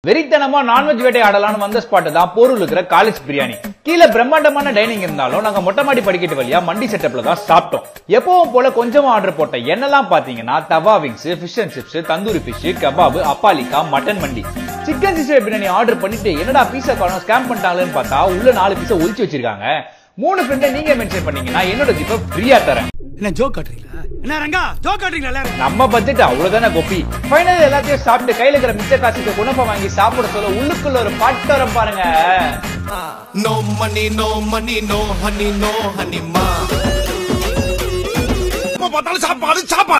வெறித்தனமா நான்வெஜ் வேட்டை ஆடலாம்னு வந்த ஸ்பாட் தான் போரூர் இருக்கிற காலேஜ் பிரியாணி கீழே பிரம்மாண்டமான டைனிங் இருந்தாலும் நாங்க மொட்டை மாடி படிக்கட்டு வழியா மண்டி செட்டப்ல தான் சாப்பிட்டோம் எப்பவும் போல கொஞ்சமா ஆர்டர் போட்ட என்னெல்லாம் பாத்தீங்கன்னா tawa wings fish and chips tandoori fish kebab அப்பாலிக்கா mutton mandi chicken sixty biryani order பண்ணிட்டு என்னடா பீஸா காரணம் ஸ்கேம் பண்ணிட்டாங்களேன்னு பார்த்தா உள்ள நாலு பீஸா ஒளிச்சு வச்சிருக்காங்க மூணு ஃப்ரெண்டை நீங்க மென்ஷன் பண்ணீங்கன்னா என்னோட ஜிப்பை ஃப்ரீயா தரேன் என்ன ஜோக் காட்டுறீங்களா என்ன ரங்கா ஜோக் காட்டுறீங்களா எல்லாரும் நம்ம பட்ஜெட் அவ்வளவுதானே கொப்பி ஃபைனல் எல்லாத்தையும் சாப்பிட்டு கையில இருக்கிற மிச்ச காசுக்கு குணப்ப வாங்கி சாப்பிட சொல்ல உள்ளுக்குள்ள ஒரு பாட்டு வரும் பாருங்க No money, no money, no honey, no honey, ma. பார்த்தாலும் சாப்பாடு சாப்பாடு